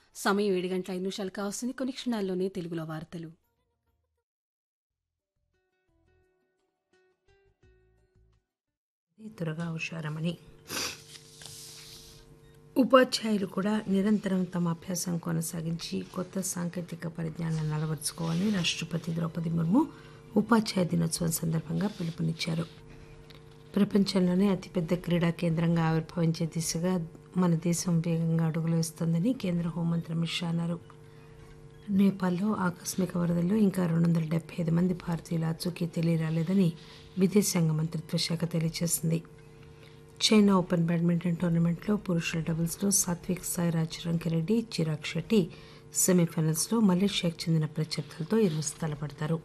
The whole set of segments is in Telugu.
సమయం ఏడు గంటల ఐదు నిమిషాలు కావస్తుంది కొన్ని క్షణాల్లోనే తెలుగులో వార్తలు త్వరగా హుషారమని ఉపాధ్యాయులు కూడా నిరంతరం తమ అభ్యాసం కొనసాగించి కొత్త సాంకేతిక పరిజ్ఞానాన్ని అలవర్చుకోవాలని రాష్ట్రపతి ద్రౌపది ముర్ము ఉపాధ్యాయ దినోత్సవం సందర్భంగా పిలుపునిచ్చారు ప్రపంచంలోనే అతిపెద్ద క్రీడా కేంద్రంగా ఆవిర్భవించే దిశగా మన దేశం వేగంగా అడుగులు వేస్తోందని కేంద్ర హోంమంత్రి అమిత్ షా అన్నారు నేపాల్లో ఆకస్మిక వరదల్లో ఇంకా రెండు వందల డెబ్బై ఐదు మంది భారతీయుల ఆచూకీ తెలియరాలేదని విదేశాంగ మంత్రిత్వ శాఖ తెలియజేసింది చైనా ఓపెన్ బ్యాడ్మింటన్ టోర్నమెంట్లో పురుషుల డబుల్స్లో సాత్విక్ సాయిరాజ్ రంకిరెడ్డి చిరాగ్ షెట్టి సెమీఫైనల్స్లో మలేషియాకు చెందిన ప్రత్యర్థులతో ఈరోజు తలపడతారు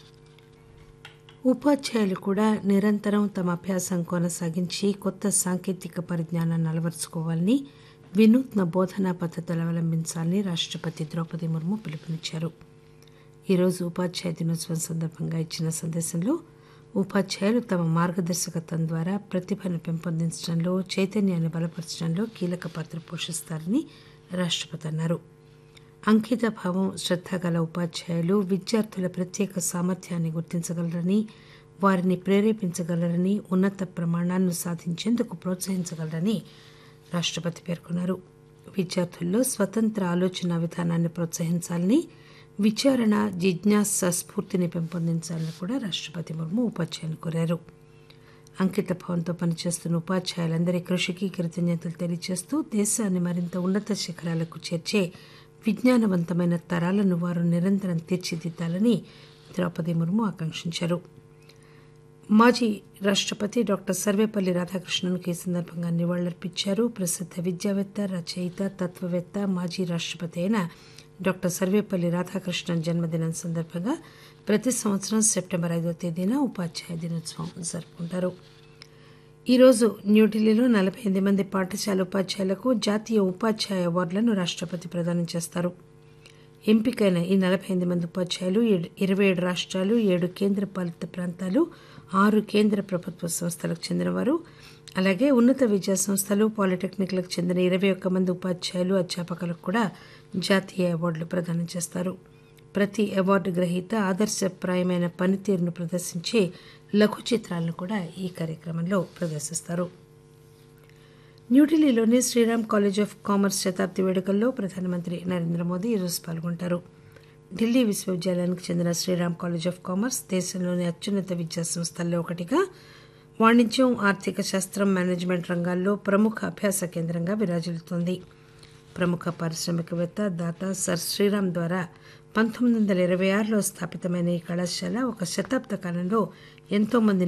ఉపాధ్యాయులు కూడా నిరంతరం తమ అభ్యాసం కొనసాగించి కొత్త సాంకేతిక పరిజ్ఞానాన్ని అలవరుచుకోవాలని వినూత్న బోధనా పద్ధతులు అవలంబించాలని రాష్ట్రపతి ద్రౌపది ముర్ము పిలుపునిచ్చారు ఈరోజు ఉపాధ్యాయ దినోత్సవం సందర్భంగా ఇచ్చిన సందేశంలో ఉపాధ్యాయులు తమ మార్గదర్శకత్వం ద్వారా ప్రతిభను పెంపొందించడంలో చైతన్యాన్ని బలపరచడంలో కీలక పాత్ర పోషిస్తారని రాష్ట్రపతి అన్నారు అంకిత భావం శ్రద్ధ గల ఉపాధ్యాయులు విద్యార్థుల ప్రత్యేక సామర్థ్యాన్ని గుర్తించగలరని వారిని ప్రేరేపించగలరని ఉన్నత ప్రమాణాలను సాధించేందుకు ప్రోత్సహించగలరని రాష్ట్రపతి పేర్కొన్నారు విద్యార్థుల్లో స్వతంత్ర ఆలోచన విధానాన్ని ప్రోత్సహించాలని విచారణ జిజ్ఞాస స్ఫూర్తిని పెంపొందించాలని కూడా రాష్ట్రపతి ముర్ము ఉపాధ్యాయులు కోరారు అంకిత భావంతో పనిచేస్తున్న ఉపాధ్యాయులందరి కృషికి కృతజ్ఞతలు తెలియజేస్తూ దేశాన్ని మరింత ఉన్నత శిఖరాలకు చేర్చే విజ్ఞానవంతమైన తరాలను వారు నిరంతరం తీర్చిదిద్దాలని ద్రౌపది ముర్ము ఆకాంక్షించారు మాజీ రాష్ట్రపతి డాక్టర్ సర్వేపల్లి రాధాకృష్ణన్కు ఈ సందర్భంగా నివాళులర్పించారు ప్రసిద్ధ విద్యావేత్త రచయిత తత్వవేత్త మాజీ రాష్ట్రపతి అయిన డాక్టర్ సర్వేపల్లి రాధాకృష్ణన్ జన్మదినం సందర్భంగా ప్రతి సంవత్సరం సెప్టెంబర్ ఐదో తేదీన ఉపాధ్యాయ దినోత్సవం జరుపుకుంటారు ఈరోజు న్యూఢిల్లీలో నలభై ఎనిమిది మంది పాఠశాల ఉపాధ్యాయులకు జాతీయ ఉపాధ్యాయ అవార్డులను రాష్ట్రపతి ప్రదానం చేస్తారు ఎంపికైన ఈ నలభై ఎనిమిది మంది ఉపాధ్యాయులు ఇరవై ఏడు రాష్ట్రాలు ఏడు కేంద్ర పాలిత ప్రాంతాలు ఆరు కేంద్ర ప్రభుత్వ సంస్థలకు చెందినవారు అలాగే ఉన్నత విద్యా సంస్థలు పాలిటెక్నిక్లకు చెందిన ఇరవై ఒక్క మంది ఉపాధ్యాయులు అధ్యాపకులకు కూడా జాతీయ అవార్డులు ప్రదానం చేస్తారు ప్రతి అవార్డు గ్రహీత ఆదర్శప్రాయమైన పనితీరును ప్రదర్శించే లఘు చిత్రాలను కూడా ఈ కార్యక్రమంలో ప్రదర్శిస్తారు న్యూఢిల్లీలోని శ్రీరామ్ కాలేజ్ ఆఫ్ కామర్స్ శతాబ్ది వేడుకల్లో ప్రధానమంత్రి నరేంద్ర మోదీ ఈరోజు పాల్గొంటారు ఢిల్లీ విశ్వవిద్యాలయానికి చెందిన శ్రీరామ్ కాలేజ్ ఆఫ్ కామర్స్ దేశంలోని అత్యున్నత విద్యా సంస్థల్లో ఒకటిగా వాణిజ్యం ఆర్థిక శాస్త్రం మేనేజ్మెంట్ రంగాల్లో ప్రముఖ అభ్యాస కేంద్రంగా విరాజిల్లుతోంది ప్రముఖ పారిశ్రామికవేత్త దాత సర్ శ్రీరామ్ ద్వారా పంతొమ్మిది వందల ఇరవై ఆరులో స్థాపితమైన ఈ కళాశాల ఒక శతాబ్ద కాలంలో ఎంతోమంది